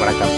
வணக்கம்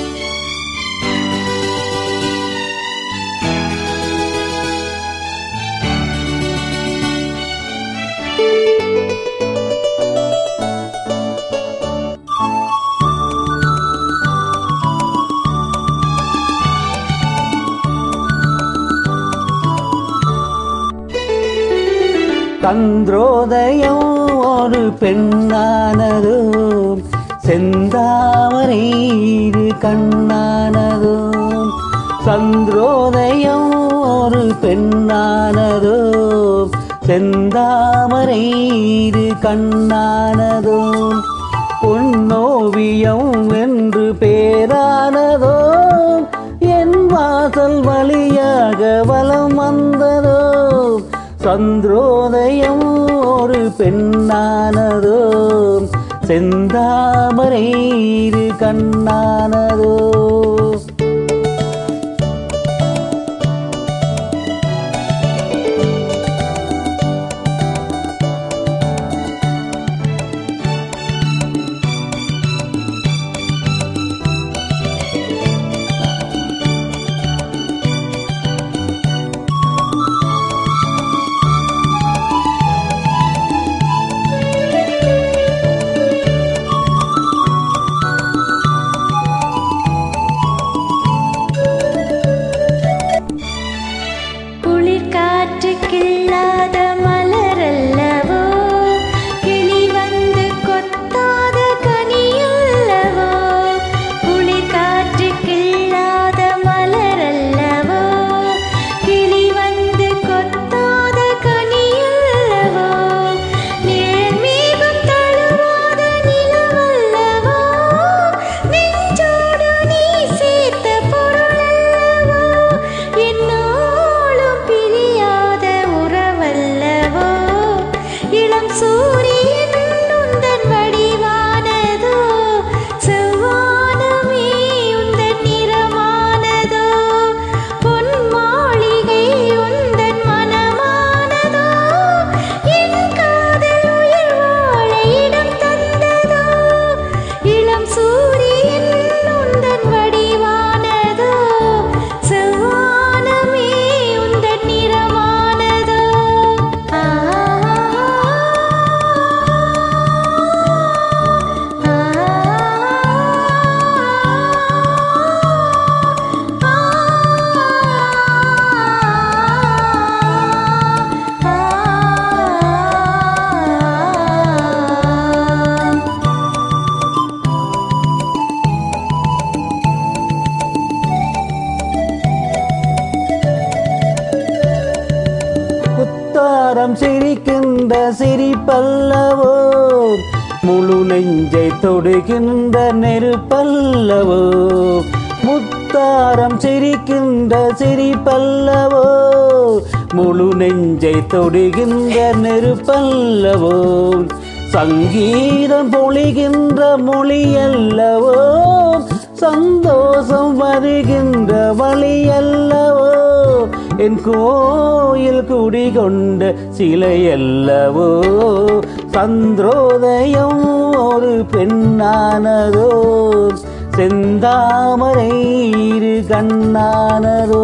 சந்திரோதயம் ஒரு பெண்ணானதோ செந்தாமரை இரு கண்ணானதோ சந்திரோதயம் ஒரு பெண்ணானதோ செந்தாமரை இரு கண்ணானதோ பொன்னோவியம் என்று பேரானதோ என் வாசல் வழியாக வலம் வந்ததோ சந்திரோதயம் ஒரு பெண்ணானதோ செந்தாமரை இரு கண்ணானதோ குளிர் காற்று கிள்ளாத மலரல்லவோ கிளி வந்து கொத்தாத கனியல்லவோ குளிர் காற்று கிள்ளாத மலரல்லவோ கிளி வந்து கொத்தாத கனியல்லவோ நிழல்மேகம் தழுவாத நிலவல்லவோ நெஞ்சோடு நீ சேர்த்த பொருளல்லவோ என்னோளும் பிரியாத உறவல்லவோ இளம் சூரியன் உந்தன் வடிவானதோ செவ்வானமே உந்தன் நிறமானதோ பொன் மாளிகை உந்தன் மனமானதோ என் காதல் உயிர் வாழ இடம் தந்ததோ இளம் சூரியன் உந்தன் வடிவானதோ செவ்வானமே உந்தன் நிறமானதோ ஆ குத்தாரம் சிரிக்கின்ற சிரிப்பல்லவோ முழு நெஞ்சை தொடுகின்ற நெருப்பல்லவோ முத்தாரம் சிரிக்கின்ற சிரிப்பல்லவோ முழு நெஞ்சை தொடுகின்ற நெருப்பல்லவோ சங்கீதம் பொழிகின்ற மொழியல்லவோ சந்தோஷம் வருகின்ற வழியல்லவோ என் கோயில் குடிகொண்ட சிலையல்லவோ சந்திரோதயம் ஒரு பெண்ணானதோ செந்தாமரை இரு கண்ணானதோ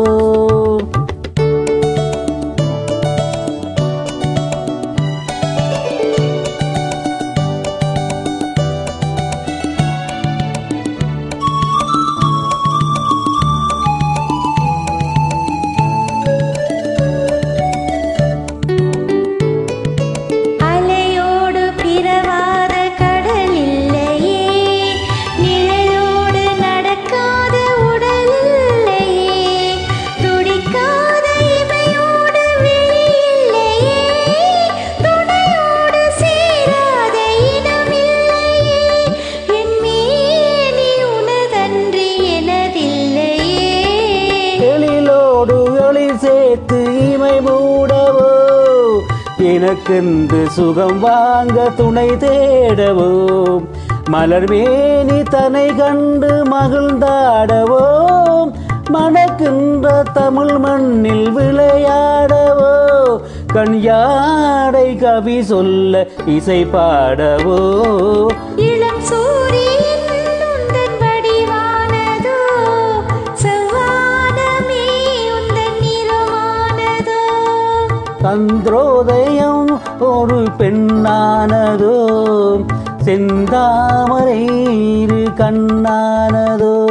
அலையோடு பிறவாத கடல் இல்லையே நிழலோடு நடக்காத உடல் இல்லையே துடிக்காத இமையோடு விழி இல்லையே துணையோடு சேராத இனம் இல்லையே என் மேனி உனதன்றி எனதில்லையே எழிலோடு எழில் சேர்த்து இமை மூடவோ எனக்கென்று சுகம் வாங்க துணை தேடவோ மலர் மேனி தனை கண்டு மகிழ்ந்தாடவோ மணக்கின்ற தமிழ் மண்ணில் விளையாடவோ கண் யாடை கவி சொல்ல இசை பாடவோ இளம் சூரியன் உந்தன் வடிவான ஒரு பெண்ணானதோ செந்தாமரை இரு கண்ணானதோ